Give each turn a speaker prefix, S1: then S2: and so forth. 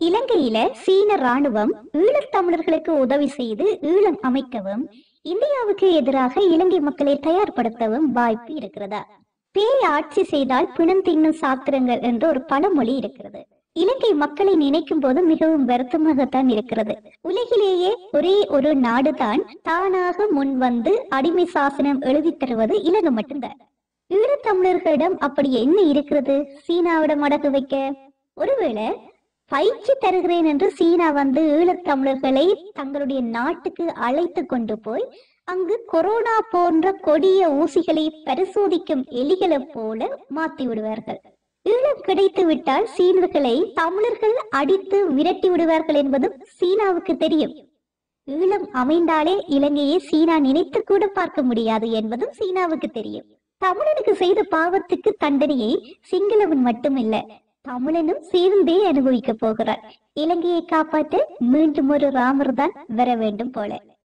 S1: இலங்கையில சீன ராணுவம் ஈழத்தமிழர்களுக்கு உதவி செய்து ஈழம் அமைக்கவும் இந்தியாவுக்கு எதிராக இலங்கை மக்களை தயார்படுத்தவும் வாய்ப்பு இருக்கிறதா பேய் ஆட்சி செய்தால் பிணம் தின்னும் சாத்திரங்கள் என்று ஒரு பழமொழி இருக்கிறது இலங்கை மக்களை நினைக்கும் போது மிகவும் வருத்தமாகத்தான் இருக்கிறது உலகிலேயே ஒரே ஒரு நாடுதான் தானாக முன் வந்து அடிமை சாசனம் எழுதி தருவது இலங்கை மட்டும்தான் ஈழத்தமிழர்களிடம் அப்படி என்ன இருக்கிறது சீனாவிடம் அடகு வைக்க ஒருவேளை பயிற்சி தருகிறேன் என்று சீனா வந்து ஈழத்தமிழர்களை தங்களுடைய நாட்டுக்கு அழைத்து கொண்டு போய் அங்கு கொரோனா போன்ற கொடிய ஊசிகளை பரிசோதிக்கும் எலிகளைப் போல மாத்தி விடுவார்கள் ஈழம் கிடைத்து விட்டால் சீனர்களை தமிழர்கள் அடித்து விரட்டி விடுவார்கள் என்பதும் சீனாவுக்கு தெரியும் ஈழம் அமைந்தாலே இலங்கையை சீனா நினைத்து கூட பார்க்க முடியாது என்பதும் சீனாவுக்கு தெரியும் தமிழனுக்கு செய்த பாவத்துக்கு தண்டனையை சிங்களவன் மட்டுமில்ல தமிழனும் சேர்ந்தே அனுபவிக்க போகிறார் இலங்கையை காப்பாற்ற மீண்டும் ஒரு ராமர் தான் வர வேண்டும் போல